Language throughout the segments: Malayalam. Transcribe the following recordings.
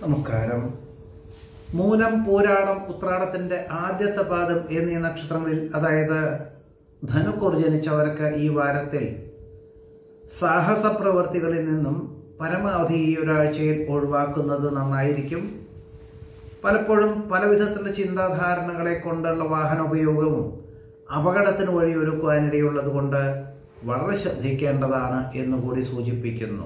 നമസ്കാരം മൂലം പൂരാടം ഉത്രാടത്തിന്റെ ആദ്യത്തെ പാദം എന്നീ നക്ഷത്രങ്ങളിൽ അതായത് ധനുക്കൂർ ജനിച്ചവർക്ക് ഈ വാരത്തിൽ സാഹസ പ്രവൃത്തികളിൽ നിന്നും പരമാവധി ഈ ഒരാഴ്ചയിൽ ഒഴിവാക്കുന്നത് നന്നായിരിക്കും പലപ്പോഴും പല വിധത്തിലുള്ള ചിന്താധാരണകളെ കൊണ്ടുള്ള വാഹന ഉപയോഗവും അപകടത്തിന് വഴിയൊരുക്കുവാനിടയുള്ളത് കൊണ്ട് വളരെ ശ്രദ്ധിക്കേണ്ടതാണ് എന്നുകൂടി സൂചിപ്പിക്കുന്നു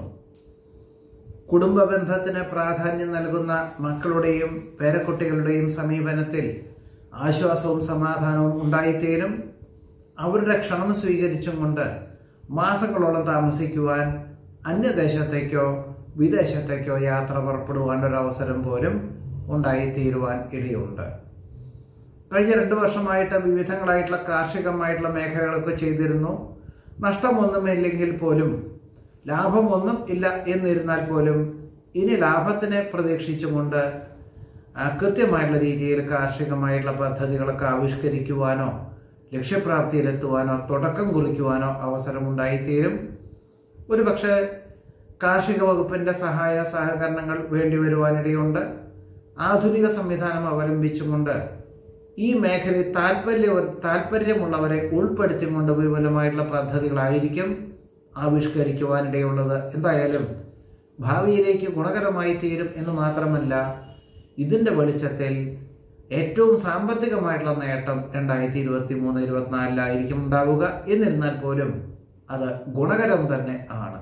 കുടുംബ ബന്ധത്തിന് പ്രാധാന്യം നൽകുന്ന മക്കളുടെയും പേരക്കുട്ടികളുടെയും സമീപനത്തിൽ ആശ്വാസവും സമാധാനവും ഉണ്ടായിത്തീരും അവരുടെ ക്ഷണം സ്വീകരിച്ചും കൊണ്ട് മാസങ്ങളോളം താമസിക്കുവാൻ അന്യദേശത്തേക്കോ വിദേശത്തേക്കോ യാത്ര പുറപ്പെടുവാൻ ഒരവസരം പോലും ഉണ്ടായിത്തീരുവാൻ ഇടയുണ്ട് കഴിഞ്ഞ രണ്ട് വർഷമായിട്ട് വിവിധങ്ങളായിട്ടുള്ള കാർഷികമായിട്ടുള്ള മേഖലകളൊക്കെ ചെയ്തിരുന്നു നഷ്ടമൊന്നുമില്ലെങ്കിൽ പോലും ലാഭമൊന്നും ഇല്ല എന്നിരുന്നാൽ പോലും ഇനി ലാഭത്തിനെ പ്രതീക്ഷിച്ചുകൊണ്ട് ആ, കൃത്യമായിട്ടുള്ള രീതിയിൽ കാർഷികമായിട്ടുള്ള പദ്ധതികളൊക്കെ ആവിഷ്കരിക്കുവാനോ ലക്ഷ്യപ്രാപ്തിയിലെത്തുവാനോ തുടക്കം കുറിക്കുവാനോ അവസരമുണ്ടായിത്തീരും ഒരുപക്ഷെ കാർഷിക വകുപ്പിന്റെ സഹായ സഹകരണങ്ങൾ വേണ്ടി വരുവാനിടയുണ്ട് ആധുനിക സംവിധാനം അവലംബിച്ചുകൊണ്ട് ഈ മേഖലയിൽ താല്പര്യ താല്പര്യമുള്ളവരെ ഉൾപ്പെടുത്തിക്കൊണ്ട് വിപുലമായിട്ടുള്ള പദ്ധതികളായിരിക്കും ആവിഷ്കരിക്കുവാനിടയുള്ളത് എന്തായാലും ഭാവിയിലേക്ക് ഗുണകരമായി തീരും എന്ന് മാത്രമല്ല ഇതിൻ്റെ വെളിച്ചത്തിൽ ഏറ്റവും സാമ്പത്തികമായിട്ടുള്ള നേട്ടം രണ്ടായിരത്തി ഇരുപത്തി മൂന്ന് ഇരുപത്തിനാലിലായിരിക്കും ഉണ്ടാവുക എന്നിരുന്നാൽ പോലും അത് ഗുണകരം തന്നെ ആണ്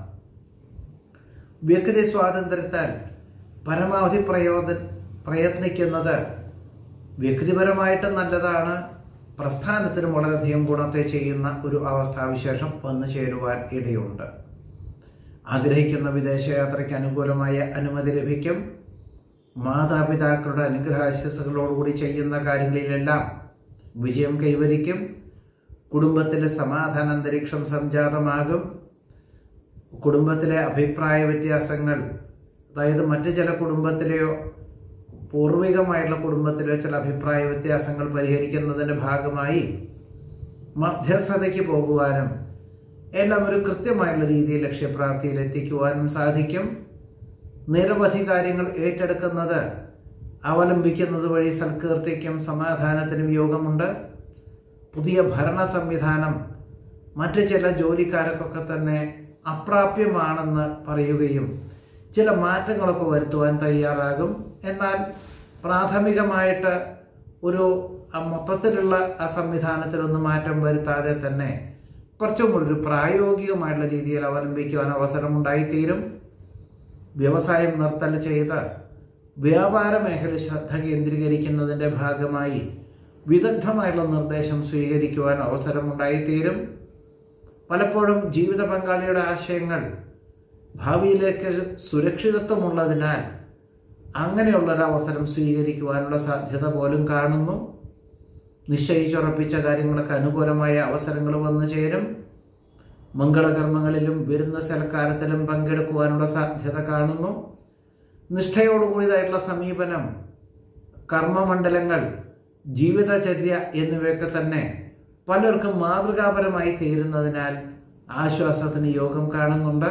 വ്യക്തി സ്വാതന്ത്ര്യത്താൽ പരമാവധി പ്രയോജ പ്രയത്നിക്കുന്നത് വ്യക്തിപരമായിട്ട് നല്ലതാണ് പ്രസ്ഥാനത്തിനും വളരെയധികം ഗുണത്തെ ചെയ്യുന്ന ഒരു അവസ്ഥാവിശേഷം വന്നു ചേരുവാൻ ഇടയുണ്ട് ആഗ്രഹിക്കുന്ന വിദേശയാത്രയ്ക്ക് അനുകൂലമായ അനുമതി ലഭിക്കും മാതാപിതാക്കളുടെ അനുഗ്രഹാശസ്സുകളോടുകൂടി ചെയ്യുന്ന കാര്യങ്ങളിലെല്ലാം വിജയം കൈവരിക്കും കുടുംബത്തിലെ സമാധാന അന്തരീക്ഷം സംജാതമാകും കുടുംബത്തിലെ അഭിപ്രായ വ്യത്യാസങ്ങൾ അതായത് മറ്റു ചില കുടുംബത്തിലെയോ പൂർവികമായിട്ടുള്ള കുടുംബത്തിലെ ചില അഭിപ്രായ വ്യത്യാസങ്ങൾ പരിഹരിക്കുന്നതിൻ്റെ ഭാഗമായി മധ്യസ്ഥതയ്ക്ക് പോകുവാനും എല്ലാം ഒരു കൃത്യമായിട്ടുള്ള രീതിയിൽ ലക്ഷ്യപ്രാപ്തിയിൽ എത്തിക്കുവാനും സാധിക്കും നിരവധി കാര്യങ്ങൾ ഏറ്റെടുക്കുന്നത് അവലംബിക്കുന്നത് വഴി സൽകീർത്തിക്കും സമാധാനത്തിനും യോഗമുണ്ട് പുതിയ ഭരണ സംവിധാനം മറ്റു ചില ജോലിക്കാർക്കൊക്കെ തന്നെ അപ്രാപ്യമാണെന്ന് പറയുകയും ചില മാറ്റങ്ങളൊക്കെ വരുത്തുവാൻ തയ്യാറാകും എന്നാൽ പ്രാഥമികമായിട്ട് ഒരു ആ മൊത്തത്തിലുള്ള ആ സംവിധാനത്തിലൊന്നും മാറ്റം വരുത്താതെ തന്നെ കുറച്ചും കൂടി ഒരു പ്രായോഗികമായിട്ടുള്ള രീതിയിൽ അവലംബിക്കുവാൻ അവസരമുണ്ടായിത്തീരും വ്യവസായം നിർത്തൽ ചെയ്ത് വ്യാപാര മേഖല ശ്രദ്ധ കേന്ദ്രീകരിക്കുന്നതിൻ്റെ ഭാഗമായി വിദഗ്ധമായിട്ടുള്ള നിർദ്ദേശം സ്വീകരിക്കുവാൻ അവസരമുണ്ടായിത്തീരും പലപ്പോഴും ജീവിത പങ്കാളിയുടെ ആശയങ്ങൾ ഭാവിയിലേക്ക് സുരക്ഷിതത്വമുള്ളതിനാൽ അങ്ങനെയുള്ളൊരു അവസരം സ്വീകരിക്കുവാനുള്ള സാധ്യത പോലും കാണുന്നു നിശ്ചയിച്ചുറപ്പിച്ച കാര്യങ്ങൾക്ക് അനുകൂലമായ അവസരങ്ങൾ വന്നു ചേരും മംഗളകർമ്മങ്ങളിലും വിരുന്ന സൽക്കാരത്തിലും പങ്കെടുക്കുവാനുള്ള സാധ്യത കാണുന്നു നിഷ്ഠയോടുകൂടിയതായിട്ടുള്ള സമീപനം കർമ്മമണ്ഡലങ്ങൾ ജീവിതചര്യ എന്നിവയൊക്കെ തന്നെ പലർക്കും മാതൃകാപരമായി തീരുന്നതിനാൽ ആശ്വാസത്തിന് യോഗം കാണുന്നുണ്ട്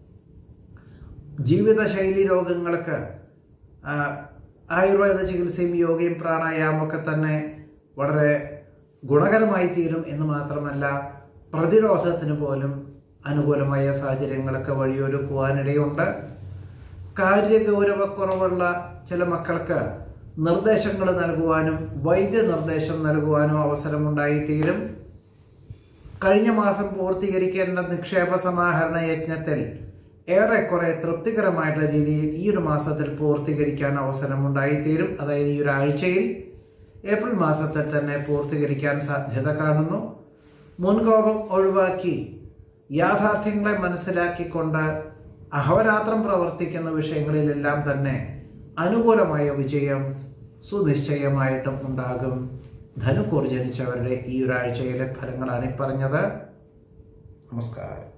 ജീവിതശൈലി രോഗങ്ങൾക്ക് ആ, ആയുർവേദ ചികിത്സയും യോഗയും പ്രാണായാമമൊക്കെ തന്നെ വളരെ ഗുണകരമായി തീരും എന്ന് മാത്രമല്ല പ്രതിരോധത്തിന് പോലും അനുകൂലമായ സാഹചര്യങ്ങളൊക്കെ വഴിയൊരുക്കുവാനിടയുണ്ട് കാര്യഗൗരവക്കുറവുള്ള ചില മക്കൾക്ക് നിർദ്ദേശങ്ങൾ നൽകുവാനും വൈദ്യ നിർദ്ദേശം നൽകുവാനും അവസരമുണ്ടായിത്തീരും കഴിഞ്ഞ മാസം പൂർത്തീകരിക്കേണ്ട നിക്ഷേപ സമാഹരണ യജ്ഞത്തിൽ ഏറെക്കുറെ തൃപ്തികരമായിട്ടുള്ള രീതിയിൽ ഈ ഒരു മാസത്തിൽ പൂർത്തീകരിക്കാൻ അവസരമുണ്ടായിത്തീരും അതായത് ഈ ഒരു ആഴ്ചയിൽ ഏപ്രിൽ മാസത്തിൽ തന്നെ പൂർത്തീകരിക്കാൻ സാധ്യത കാണുന്നു മുൻകോപം ഒഴിവാക്കി യാഥാർത്ഥ്യങ്ങളെ മനസ്സിലാക്കിക്കൊണ്ട് അഹോരാത്രം പ്രവർത്തിക്കുന്ന വിഷയങ്ങളിലെല്ലാം തന്നെ അനുകൂലമായ വിജയം സുനിശ്ചയമായിട്ടും ഉണ്ടാകും ധനുക്കൂർ ജനിച്ചവരുടെ ഈ ഒരാഴ്ചയിലെ ഫലങ്ങളാണ് ഈ പറഞ്ഞത് നമസ്കാരം